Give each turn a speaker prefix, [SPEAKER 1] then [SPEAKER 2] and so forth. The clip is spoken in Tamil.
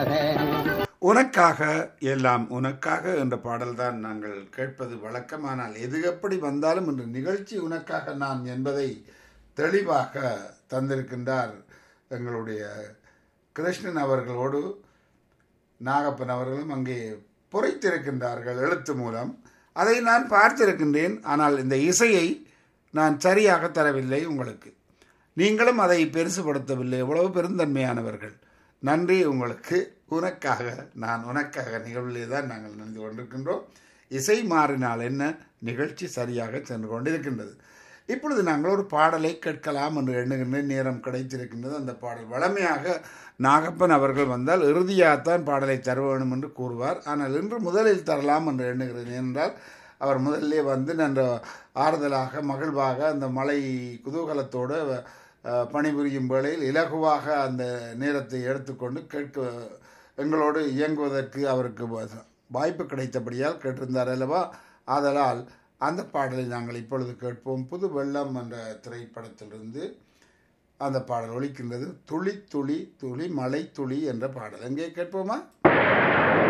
[SPEAKER 1] உனக்காக எல்லாம் உனக்காக என்ற பாடல்தான் நாங்கள் கேட்பது வழக்கம் ஆனால் எது எப்படி வந்தாலும் இந்த நிகழ்ச்சி உனக்காக நான் என்பதை தெளிவாக தந்திருக்கின்றார் எங்களுடைய கிருஷ்ணன் அவர்களோடு நாகப்பன் அவர்களும் அங்கே பொறைத்திருக்கின்றார்கள் எழுத்து மூலம் அதை நான் பார்த்திருக்கின்றேன் ஆனால் இந்த இசையை நான் சரியாக தரவில்லை உங்களுக்கு நீங்களும் அதை பெருசுபடுத்தவில்லை எவ்வளவு பெருந்தன்மையானவர்கள் நன்றி உங்களுக்கு உனக்காக நான் உனக்காக நிகழ்விலே தான் நாங்கள் நினைந்து கொண்டிருக்கின்றோம் இசை மாறினால் என்ன நிகழ்ச்சி சரியாக சென்று கொண்டிருக்கின்றது இப்பொழுது நாங்கள் ஒரு பாடலை கேட்கலாம் என்று எண்ணுகின்றேன் நேரம் கிடைத்திருக்கின்றது அந்த பாடல் வளமையாக நாகப்பன் அவர்கள் வந்தால் இறுதியாகத்தான் பாடலை தர வேண்டும் என்று கூறுவார் ஆனால் இன்று முதலில் தரலாம் என்று எண்ணுகிறேன் ஏனென்றால் அவர் முதல்லே வந்து நன்ற ஆறுதலாக மகிழ்வாக அந்த மலை குதூகலத்தோடு அஹ், பணிபுரியும் வேளையில் இலகுவாக அந்த நேரத்தை எடுத்துக்கொண்டு கேட்க எங்களோடு இயங்குவதற்கு அவருக்கு வ- வாய்ப்பு கிடைத்தபடியால் கேட்டிருந்தார் அல்லவா ஆதலால் அந்த பாடலை நாங்கள் இப்பொழுது கேட்போம் புது வெள்ளம் என்ற திரைப்படத்திலிருந்து அந்த பாடல் ஒலிக்கின்றது துளி துளி துளி மலை துளி என்ற பாடல் எங்கே கேட்போமா